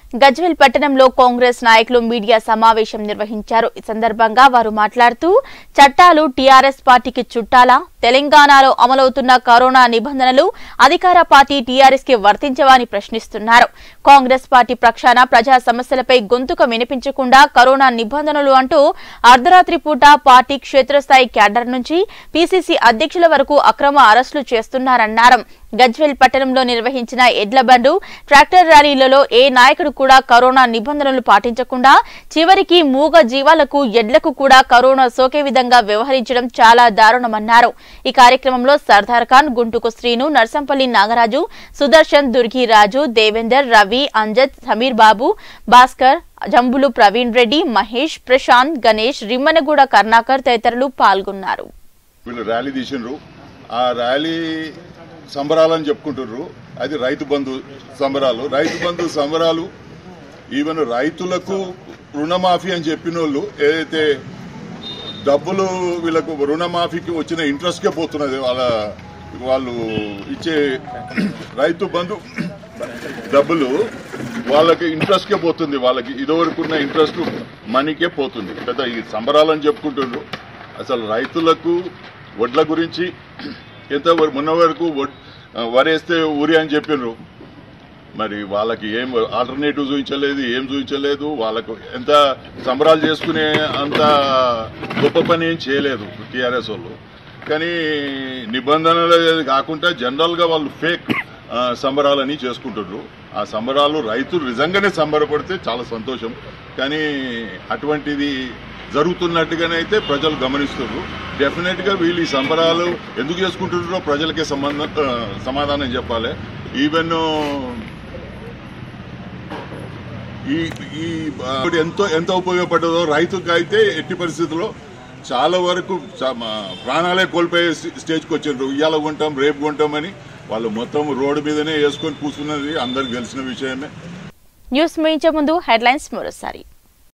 గజ్వెల్ పట్టణంలో కాంగ్రెస్ నాయకులు మీడియా సమావేశం నిర్వహించారు ఈ సందర్భంగా వారు మాట్లాడుతూ చట్టాలు టీఆర్ఎస్ పార్టీకి చుట్టాలా తెలంగాణలో అమలవుతున్న కరోనా నిబంధనలు అధికార పార్టీ టీఆర్ఎస్ కి వర్తించవా అని ప్రశ్నిస్తున్నారు కాంగ్రెస్ పార్టీ ప్రక్షాన ప్రజా సమస్యలపై గొంతుక వినిపించకుండా కరోనా నిబంధనలు అంటూ అర్ధరాత్రి పూట పార్టీ క్షేత్రస్థాయి క్యాడర్ నుంచి పీసీసీ అధ్యక్షుల వరకు అక్రమ అరెస్టులు చేస్తున్నారన్నారు గజ్వెల్ పట్టణంలో నిర్వహించిన ఎడ్ల బండు ట్రాక్టర్ ర్యాలీలలో ఏ నాయకుడు కూడా కరోనా నిబంధనలు పాటించకుండా చివరికి మూగ జీవాలకు ఎడ్లకు కూడా కరోనా సోకే విధంగా వ్యవహరించడం చాలా దారుణమన్నారు ఈ కార్యక్రమంలో సర్దార్ ఖాన్ గుంటుకు శ్రీను నర్సంపల్లి నాగరాజు సుదర్శన్ దుర్గిరాజు దేవేందర్ రవి అంజద్ సమీర్ బాబు భాస్కర్ జంబులు ప్రవీణ్ రెడ్డి మహేష్ ప్రశాంత్ గణేష్ రిమ్మనగూడ కర్ణాకర్ తదితరులు పాల్గొన్నారు వీళ్ళు ర్యాలీ తీసిండ్రు ఆ ర్యాలీ సంబరాలని చెప్పుకుంటుర్రు అది రైతు బంధు సంబరాలు రైతు బంధు సంబరాలు ఈవెన్ రైతులకు రుణమాఫీ అని చెప్పిన వాళ్ళు ఏదైతే డబ్బులు వీళ్ళకు రుణమాఫీకి వచ్చిన ఇంట్రెస్ట్కే పోతున్నది వాళ్ళ వాళ్ళు ఇచ్చే రైతు బంధు డబ్బులు వాళ్ళకి ఇంట్రెస్ట్కే పోతుంది వాళ్ళకి ఇదివరకు ఉన్న ఇంట్రెస్ట్ మనీకే పోతుంది కదా ఈ సంబరాలని చెప్పుకుంటుండ్రు అసలు రైతులకు వడ్ల గురించి ఎంత వర- మొన్న వరకు వడ్- వరేస్తే ఊరి అని చెప్పిండ్రు మరి వాళ్ళకి ఏం ఆల్టర్నేటివ్ చూపించలేదు ఏం చూపించలేదు వాళ్ళకు ఎంత సంబరాలు చేసుకునే అంత గొప్ప పని ఏం చేయలేదు టీఆర్ఎస్ వాళ్ళు కానీ నిబంధనలు కాకుండా జనరల్గా వాళ్ళు ఫేక్ సంబరాలని చేసుకుంటున్నారు ఆ సంబరాలు రైతులు నిజంగానే సంబరపడితే చాలా సంతోషం కానీ అటువంటిది జరుగుతున్నట్టుగానైతే ప్రజలు గమనిస్తున్నారు డెఫినెట్ గా వీళ్ళు ఈ సంబరాలు ఎందుకు చేసుకుంటున్నారో ప్రజలకే సంబంధం ఆ, సమాధానం చెప్పాలి ఈవెన్ ఈ ఈ ఆ, ఎంతో ఎంత ఉపయోగపడ్డదో రైతుకి అయితే ఎట్టి పరిస్థితుల్లో చాలా వరకు చా- మా ప్రాణాలే కోల్పోయే స్టే- స్టేజ్కి వచ్చిండ్రు ఇవాళ కొంటాం రేపు కొంటామని వాళ్ళు మొత్తం రోడ్డు మీదనే వేసుకొని కూర్చున్నది అందరికి తెలిసిన విషయమే న్యూస్ ముగించే ముందు హెడ్లైన్స్ మరోసారి